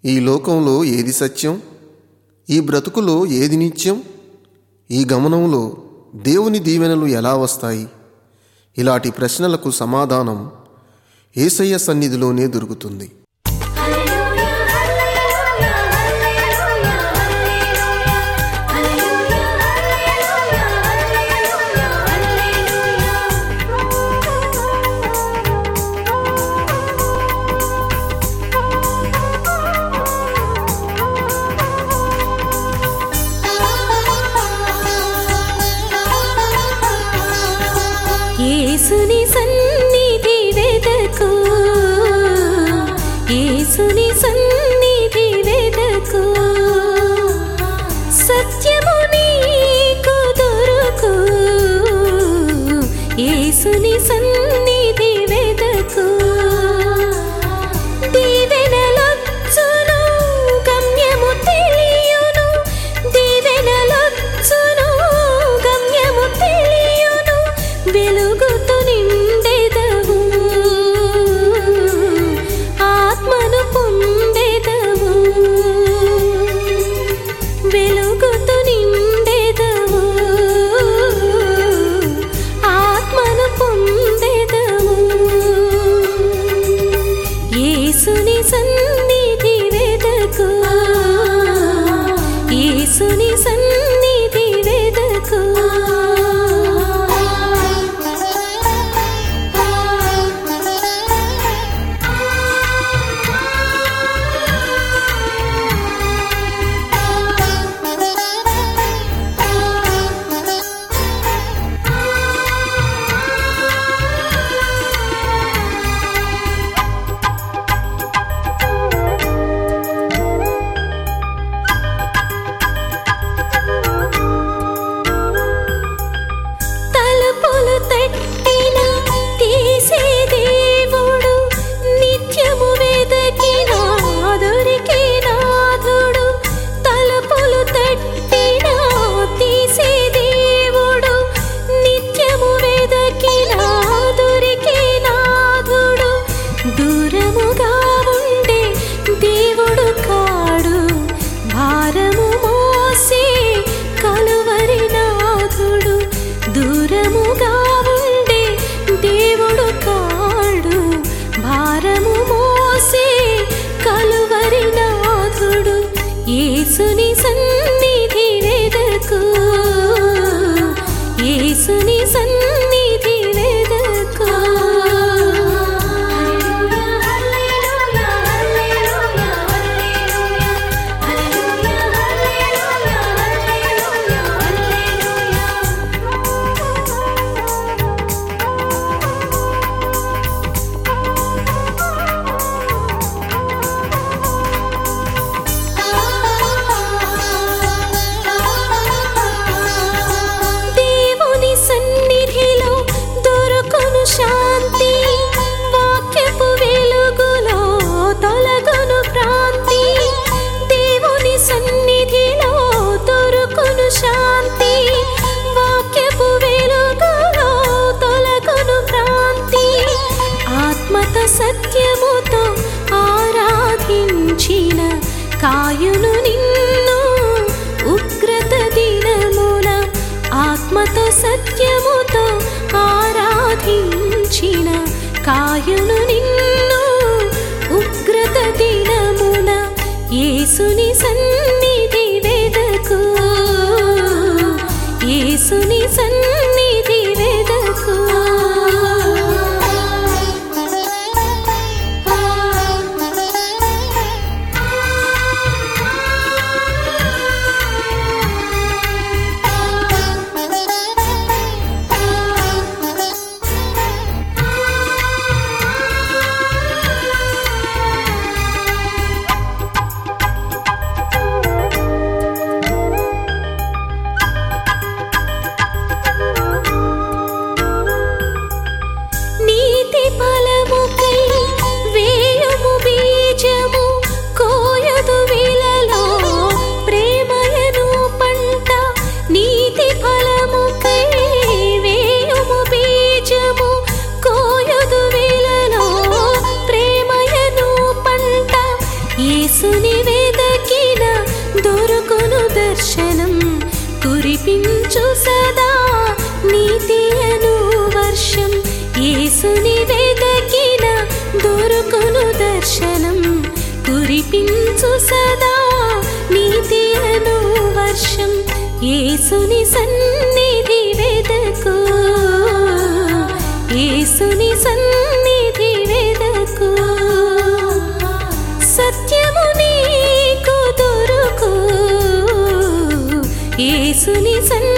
ఈ లోకంలో ఏది సత్యం ఈ బ్రతుకులో ఏది నిత్యం ఈ గమనంలో దేవుని దీవెనలు ఎలా వస్తాయి ఇలాంటి ప్రశ్నలకు సమాధానం ఏసయ్య సన్నిధిలోనే దొరుకుతుంది హల్లెలూయా హల్లెలూయా హల్లెలూయా హల్లెలూయా హల్లెలూయా యేసుని సన్నిధి వెదకు యేసుని సన్నిధి వెదకు సత్యము నీకు దొరుకు యేసుని సన్నిధి వెదకు దీవెనలొచ్చును గమ్యము తెలియును దీవెనలొచ్చును గమ్యము తెలియును వెలుగుతు నిండెదవు ఆత్మను పొందెదవు వెలుగుతు నిండెదవు ఆత్మను పొందెదవు యేసుని సన్నిధి వెదకు యేసుని సన్నిధి వెదకు తలుపులు తట్టిన తీసే దేవుడు నిత్యము వెదకిన దొరికే నాథుడు తలుపులు తట్టిన తీసే దేవుడు నిత్యము వెదకిన దొరికే నాథుడు దూరముగా ఉండే దేవుడు కాడు భారము మోసే కలువరి నాథుడు దూరముగా ఉండే దేవుడు కాడు భారము మోసే కలువరి నాథుడు యేసుని సన్నిధి వెదకు యేసుని సన్నిధి వెదకు హల్లెలూయా హల్లెలూయా హల్లెలూయా హల్లెలూయా హల్లెలూయా దేవుని సన్నిధిలో దొరకును శాంతి వాక్యపు వెలుగులో తొలగను భ్రాంతి దేవుని సన్నిధిలో దొరకును శాంతి వాక్యపు వెలుగులో తొలగను భ్రాంతి ఆత్మత సత్యముతో ఆరాధించిన కాయును నిన్ను ఉగ్రత దినమున ఆత్మతో సత్యముతో ఆరాధించిన కాయును నిన్ను ఉగ్రత దినమున యేసుని సన్నిధి వెదకు యేసుని సన్నిధి వెదకు యేసుని వెదకిన దొరుకును దర్శనం కురిపించు సదా నీతి అను వర్షం యేసుని వెదకిన దొరుకును దర్శనం కురిపించు సదా నీతి అను వర్షం యేసుని సన్నిధి వెదకు యేసుని సన్నిధి వెదకు సత్యము నీకు దొరుకు యేసుని సన్నిధి